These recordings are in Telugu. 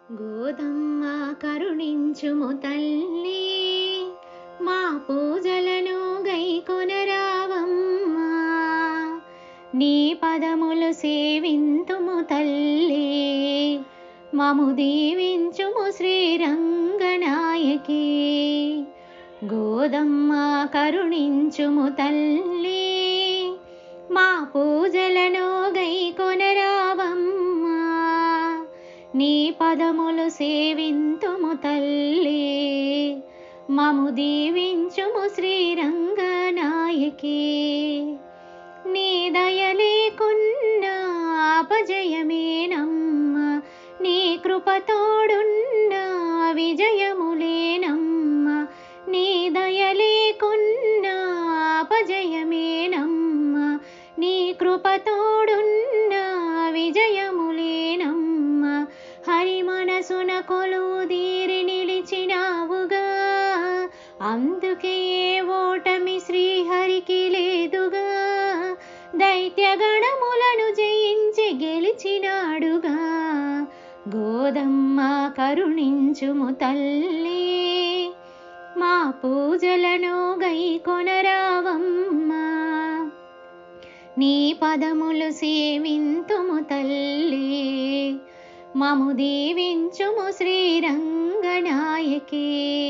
గోదమ్మ కరుణించుము తల్లి మా పూజలను గైకొనరావమ్మా నీ పదములు సేవింతుము తల్లి మము దీవించుము శ్రీరంగనాయకి గోదమ్మ కరుణించుము తల్లి మా పూజలను గైకొనరావమ్మా నీ పదములు సేవింతుము తల్లి మము దీవించుము శ్రీరంగనాయకి నీ దయ లేకున్నా అపజయమేనమ్మ నీ కృపతోడున్న విజయములేనమ్మ నీ దయ లేకున్నా అపజయమేనమ్మ నీ కృపతోడున్న విజయములేనమ్మ హరి మనసున కొలువుదీరి నిలిచినావుగా అందుకే ఏ ఓటమి శ్రీహరికి లేదుగా దైత్య గణములను జయించి గెలిచినాడుగా గోదమ్మ కరుణించుము తల్లి మా పూజలను గైకొనరావమ్మా నీ పదములు సేవింతుము తల్లి మము దీవించుము శ్రీరంగనాయకి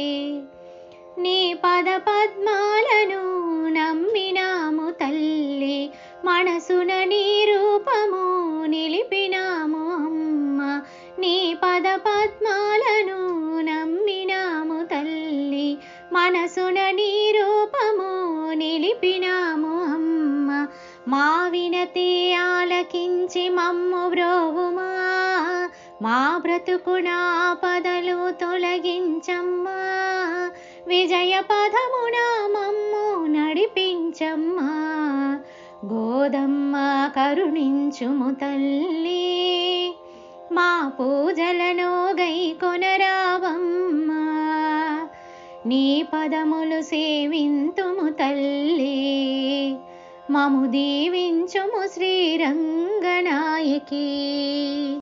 నీ పద పద్మాలను నమ్మినాము తల్లి మనసున నీ రూపము నిలిపినాము అమ్మ నీ పద పద్మాలను నమ్మినాము తల్లి మనసున నీ రూపము నిలిపినాము అమ్మ మా వినతి ఆలకించి మమ్ము బ్రోవుమా మా బ్రతుకున ఆపదలు తొలగించమ్మా విజయ పదమున మమ్ము నడిపించమ్మా గోదమ్మ కరుణించుము తల్లి మా పూజలను గైకొనరావమ్మా నీ పదములు సేవింతుము తల్లి మము దీవించుము శ్రీరంగనాయకి